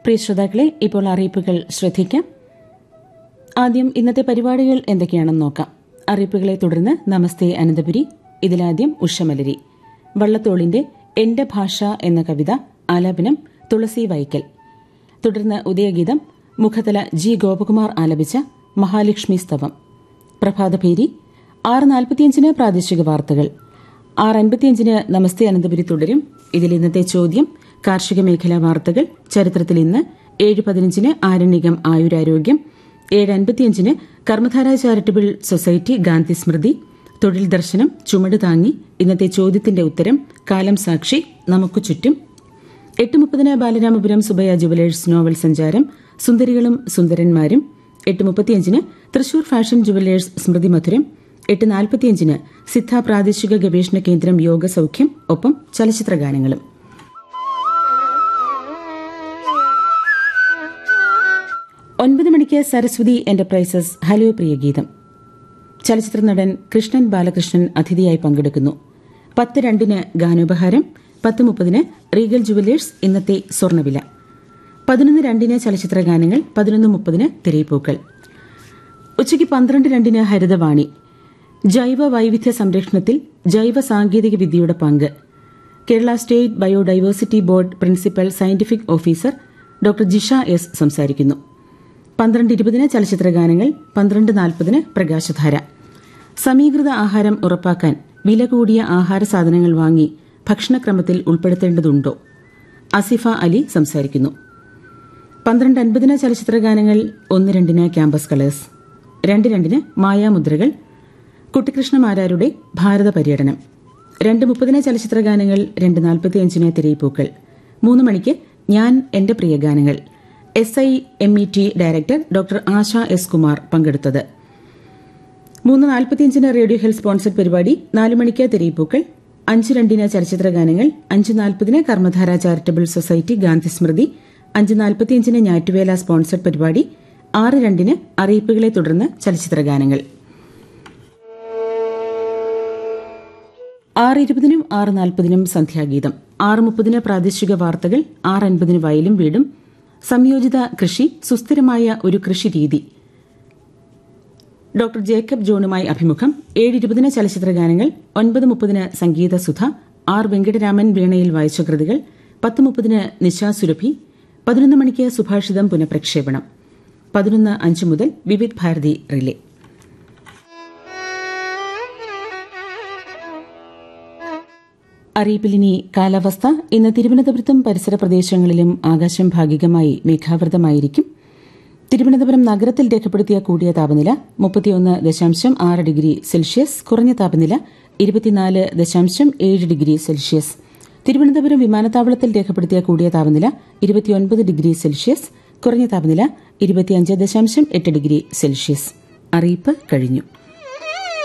പ്രിയ ശ്രോതാക്കളെ ഇപ്പോൾ അറിയിപ്പുകൾ ശ്രദ്ധിക്കാം ആദ്യം ഇന്നത്തെ പരിപാടികൾ എന്തൊക്കെയാണെന്ന് നോക്കാം അറിയിപ്പുകളെ തുടർന്ന് നമസ്തേ അനന്തപുരി ഇതിലാദ്യം ഉഷമലരി വള്ളത്തോളിന്റെ എന്റെ ഭാഷ എന്ന കവിത ആലാപനം തുളസി വൈക്കൽ തുടർന്ന് ഉദയഗീതം മുഖതല ജി ഗോപകുമാർ ആലപിച്ച മഹാലക്ഷ്മി സ്തവം പ്രഭാതഭേരി ആറ് നാൽപ്പത്തിയഞ്ചിന് പ്രാദേശിക വാർത്തകൾ ആറ് അൻപത്തിയഞ്ചിന് നമസ്തേ അനന്തപുരി തുടരും ഇതിൽ ഇന്നത്തെ ചോദ്യം കാർഷിക മേഖലാ വാർത്തകൾ ചരിത്രത്തിൽ ഇന്ന് ഏഴ് പതിനഞ്ചിന് ആരണ്യകം ആയുരാരോഗ്യം ഏഴ് അൻപത്തിയഞ്ചിന് കർമ്മധാര ചാരിറ്റബിൾ സൊസൈറ്റി ഗാന്ധി സ്മൃതി തൊഴിൽ ദർശനം ചുമട് താങ്ങി ഇന്നത്തെ ചോദ്യത്തിന്റെ ഉത്തരം കാലം സാക്ഷി നമുക്ക് ചുറ്റും എട്ട് മുപ്പതിന് ബാലരാമപുരം സുബയ ജുവലേഴ്സ് നോവൽ സഞ്ചാരം സുന്ദരികളും സുന്ദരന്മാരും എട്ട് മുപ്പത്തിയഞ്ചിന് തൃശൂർ ഫാഷൻ ജുവലേഴ്സ് സ്മൃതി മധുരം എട്ട് നാൽപ്പത്തിയഞ്ചിന് സിദ്ധ പ്രാദേശിക ഗവേഷണ കേന്ദ്രം യോഗ സൌഖ്യം ഒപ്പം ചലച്ചിത്ര ഗാനങ്ങളും ഒൻപത് മണിക്ക് സരസ്വതി എന്റർപ്രൈസസ് ഹലോ പ്രിയ ഗീതം ചലച്ചിത്ര നടൻ കൃഷ്ണൻ ബാലകൃഷ്ണൻ അതിഥിയായി പങ്കെടുക്കുന്നു പത്ത് രണ്ടിന് ഗാനോപഹാരം പത്ത് മുപ്പതിന് റീഗൽ ജുവലേഴ്സ് ഇന്നത്തെ സ്വർണ്ണവില പതിനൊന്ന് രണ്ടിന് ചലച്ചിത്ര ഗാനങ്ങൾ പതിനൊന്ന് മുപ്പതിന് തിരയിപ്പൂക്കൾ ഉച്ചയ്ക്ക് പന്ത്രണ്ട് രണ്ടിന് ഹരിതവാണി ജൈവ വൈവിധ്യ സംരക്ഷണത്തിൽ ജൈവ സാങ്കേതിക വിദ്യയുടെ പങ്ക് Kerala state biodiversity board principal scientific officer doctor Jisha S സംസാരിക്കുന്നു പന്ത്രണ്ട് ഇരുപതിന് ചലച്ചിത്ര ഗാനങ്ങൾ പന്ത്രണ്ട് നാൽപ്പതിന് പ്രകാശധാര സമീകൃത ആഹാരം ഉറപ്പാക്കാൻ വില കൂടിയ ആഹാര സാധനങ്ങൾ വാങ്ങി ഭക്ഷണക്രമത്തിൽ ഉൾപ്പെടുത്തേണ്ടതുണ്ടോ അസിഫ അലി സംസാരിക്കുന്നു പന്ത്രണ്ട് അൻപതിന് ചലച്ചിത്ര ഗാനങ്ങൾ ഒന്ന് രണ്ടിന് ക്യാമ്പസ് കളേഴ്സ് രണ്ട് രണ്ടിന് മായാമുദ്രകൾ കുട്ടിക്കൃഷ്ണമാരാരുടെ ഭാരത പര്യടനം രണ്ട് മുപ്പതിന് ചലച്ചിത്ര ഗാനങ്ങൾ രണ്ട് നാൽപ്പത്തിയഞ്ചിന് തിരയിപ്പൂക്കൾ മൂന്ന് മണിക്ക് ഞാൻ എന്റെ പ്രിയ ഗാനങ്ങൾ S I M E T director doctor Asha S Kumar പങ്കെടുത്തത് മൂന്ന് നാൽപ്പത്തിയഞ്ചിന് റേഡിയോ ഹെൽത്ത് സ്പോൺസർഡ് പരിപാടി നാല് മണിക്ക് തിരയിപ്പൂക്കൾ അഞ്ച് രണ്ടിന് ചലച്ചിത്ര ഗാനങ്ങൾ അഞ്ച് നാൽപ്പതിന് കർമ്മധാര ചാരിറ്റബിൾ സൊസൈറ്റി ഗാന്ധി സ്മൃതി അഞ്ച് നാൽപ്പത്തിയഞ്ചിന് ഞാറ്റുവേല സ്പോൺസർഡ് പരിപാടി ആറ് രണ്ടിന് അറിയിപ്പുകളെ തുടർന്ന് ചലച്ചിത്ര ഗാനങ്ങൾ ആറ് ഇരുപതിനും ആറ് നാൽപ്പതിനും സന്ധ്യാഗീതം ആറ് മുപ്പതിന് പ്രാദേശിക വാർത്തകൾ ആറ് അൻപതിന് വയലും വീടും സംയോജിത കൃഷി സുസ്ഥിരമായ ഒരു കൃഷിരീതി ഡോക്ടർ ജേക്കബ് ജോണുമായി അഭിമുഖം ഏഴ് ഇരുപതിന് ചലച്ചിത്ര ഗാനങ്ങൾ ഒൻപത് മുപ്പതിന് സംഗീത സുധ ആർ വെങ്കടരാമൻ വീണയിൽ വായിച്ച കൃതികൾ പത്ത് മുപ്പതിന് നിശാ സുരഭി പതിനൊന്ന് മണിക്ക് സുഭാഷിതം പുനഃപ്രക്ഷേപണം പതിനൊന്ന് അഞ്ച് മുതൽ വിവിധ് ഭാരതി റിലേ അറിയിപ്പിലിനി കാലാവസ്ഥ ഇന്ന് തിരുവനന്തപുരത്തും പരിസര പ്രദേശങ്ങളിലും ആകാശം ഭാഗികമായി മേഘാവൃതമായിരിക്കും തിരുവനന്തപുരം നഗരത്തിൽ രേഖപ്പെടുത്തിയ കൂടിയ താപനില മുപ്പത്തിയൊന്ന് ദശാംശം ആറ് ഡിഗ്രി സെൽഷ്യസ് കുറഞ്ഞ താപനില ഇരുപത്തിനാല് ദശാംശം ഏഴ് ഡിഗ്രി സെൽഷ്യസ് തിരുവനന്തപുരം വിമാനത്താവളത്തിൽ രേഖപ്പെടുത്തിയ കൂടിയ താപനില ഇരുപത്തിയൊൻപത് ഡിഗ്രി സെൽഷ്യസ് കുറഞ്ഞ താപനില ഇരുപത്തിയഞ്ച് ദശാംശം എട്ട് ഡിഗ്രി സെൽഷ്യസ് അറിയിപ്പ് കഴിഞ്ഞു